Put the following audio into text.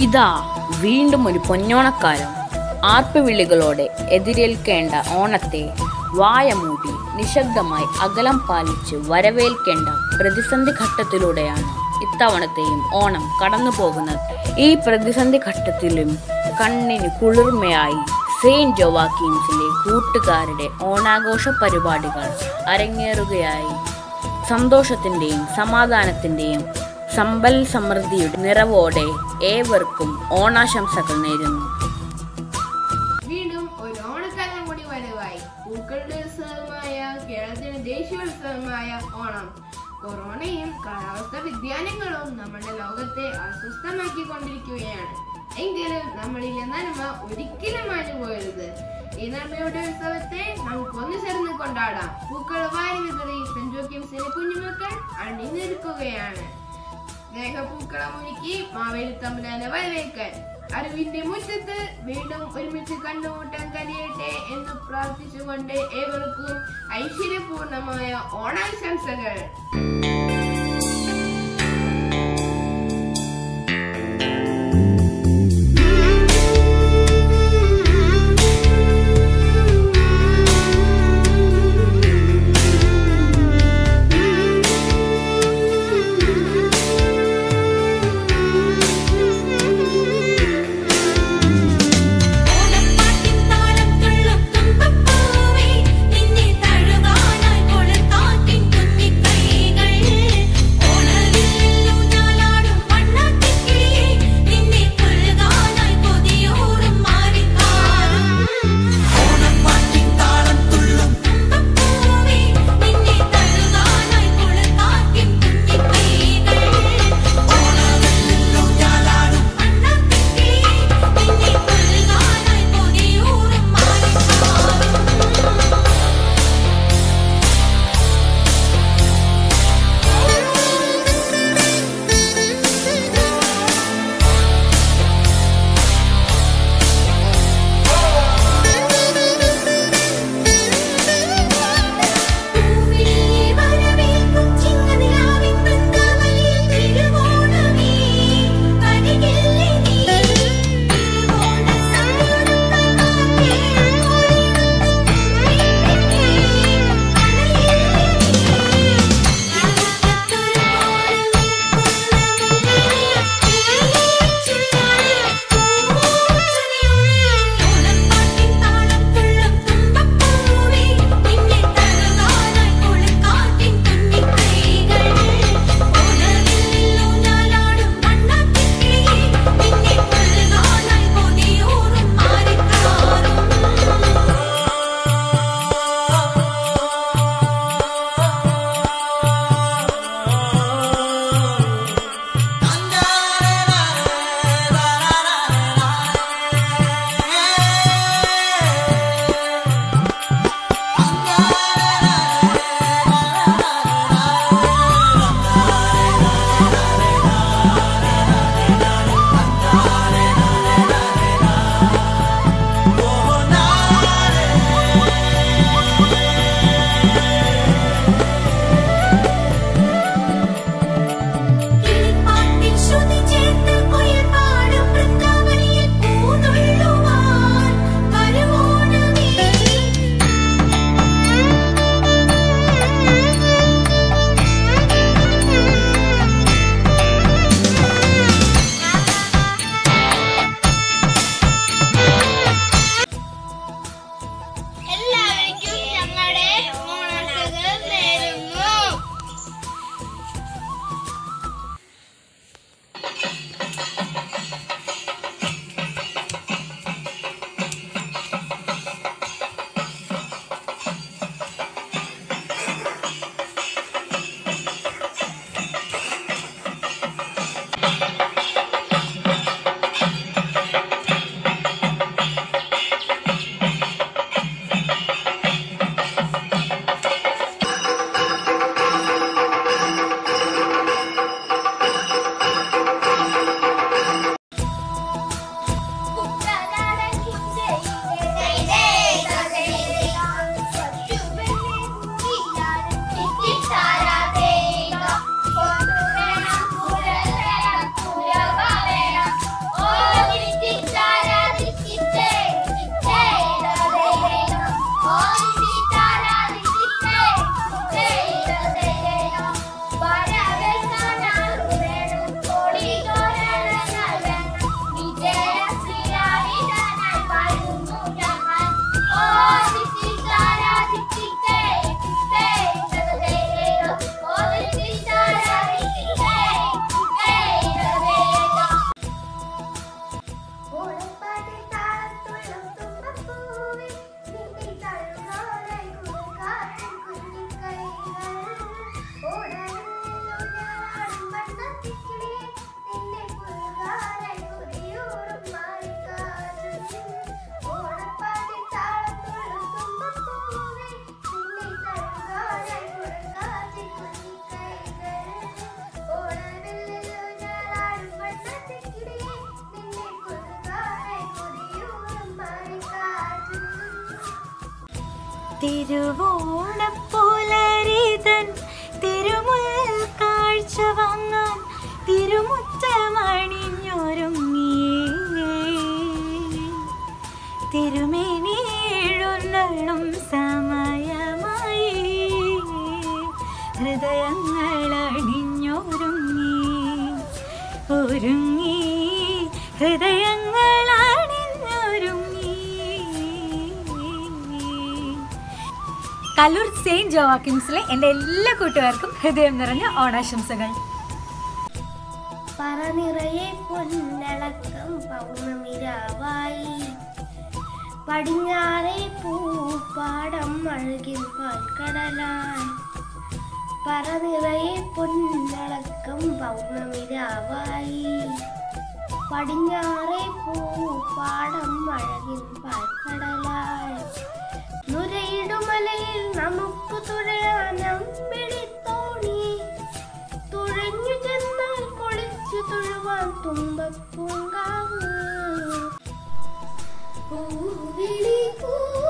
ഇതാ വീണ്ടും ഒരു പൊന്നോണക്കാലം ആർപ്പുവിളികളോടെ എതിരേൽക്കേണ്ട ഓണത്തെ വായമൂടി നിശബ്ദമായി അകലം പാലിച്ച് വരവേൽക്കേണ്ട പ്രതിസന്ധി ഘട്ടത്തിലൂടെയാണ് ഇത്തവണത്തെയും ഓണം കടന്നു പോകുന്നത് ഈ പ്രതിസന്ധി ഘട്ടത്തിലും കണ്ണിന് കുളിർമയായി സെയിന്റ് ജോവാക്കീൻസിലെ കൂട്ടുകാരുടെ ഓണാഘോഷ പരിപാടികൾ അരങ്ങേറുകയായി സന്തോഷത്തിന്റെയും സമാധാനത്തിന്റെയും സമ്പൽ സമൃദ്ധിയുടെ നിറവോടെ ഏവർക്കും ഓണാശംസകൾ നേരുന്നു വീണ്ടും ഒരു ഓണക്കാലം കൂടി വരവായി പൂക്കളുടെ ഉത്സവമായ കേരളത്തിന്റെ ദേശീയോത്സവമായ ഓണം കൊറോണയും കാലാവസ്ഥ വ്യതിയാനങ്ങളും നമ്മുടെ ലോകത്തെ അസ്വസ്ഥമാക്കിക്കൊണ്ടിരിക്കുകയാണ് എങ്കിലും നമ്മളിലെ നന്മ ഒരിക്കലും മാഞ്ഞു പോകരുത് ഈ നന്മയുടെ ഉത്സവത്തെ നമുക്ക് ഒന്നു ചേർന്ന് കൊണ്ടാടാം പൂക്കൾ വാരി വിതറി സെന്റ് ജോക്കിംസിലെ കുഞ്ഞുമക്കൾ അണിനിരക്കുകയാണ് സ്നേഹപൂക്കളം ഒരുക്കി മാവേലി തമ്പുരാനെ വരവേൽക്കാൻ അറിവിന്റെ മുറ്റത്ത് വീണ്ടും ഒരുമിച്ച് കണ്ടുമുട്ടാൻ കഴിയട്ടെ എന്ന് പ്രാർത്ഥിച്ചുകൊണ്ട് ഏവർക്കും ഐശ്വര്യപൂർണമായ ഓണാശംസകൾ ഓണപ്പാട്ടിൻ താളം തുള്ളും തുമ്പപ്പൂവേ നിന്നെ തഴുകാനായി കൊളുത്താറ്റിൻ കുഞ്ഞിക്കൈകൾ തിരുവോണപ്പുലരിതൻ തിരുമുൽ കാഴ്ച വാങ്ങാൻ തിരുമുറ്റമണിഞ്ഞൊരുങ്ങി തിരുമേനി എഴുന്നള്ളും സമയമായി ഹൃദയങ്ങൾ അണിഞ്ഞൊരുങ്ങി ഒരുങ്ങി ഹൃദയങ്ങൾ അണിഞ്ഞൊരുങ്ങി കല്ലൂർ സെയിന്റ് ജോവാക്കിംസിലെ എൻ്റെ എല്ലാ കൂട്ടുകാർക്കും ഹൃദയം നിറഞ്ഞ ഓണാശംസകൾ പറനിറയെ പൊന്നളക്കം പൗർണമിരാവായി പടിഞ്ഞാറേ പൂപ്പാടം അഴകിൽ പാൽക്കടലായി പറനിറയെ പൊന്നളക്കം പൗർണമിരാവായി പടിഞ്ഞാറേ പൂപ്പാടം അഴകിൽ പാൽക്കടലായി നുരയിടുമലയിൽ നമുക്ക് തുഴയാനം പിടിത്തോണി തുഴഞ്ഞു ചെന്നാൽ കൊളിച്ചു തൊഴുവാൻ തുമ്പപ്പൂങ്കാവ് പൂവിളി പൂ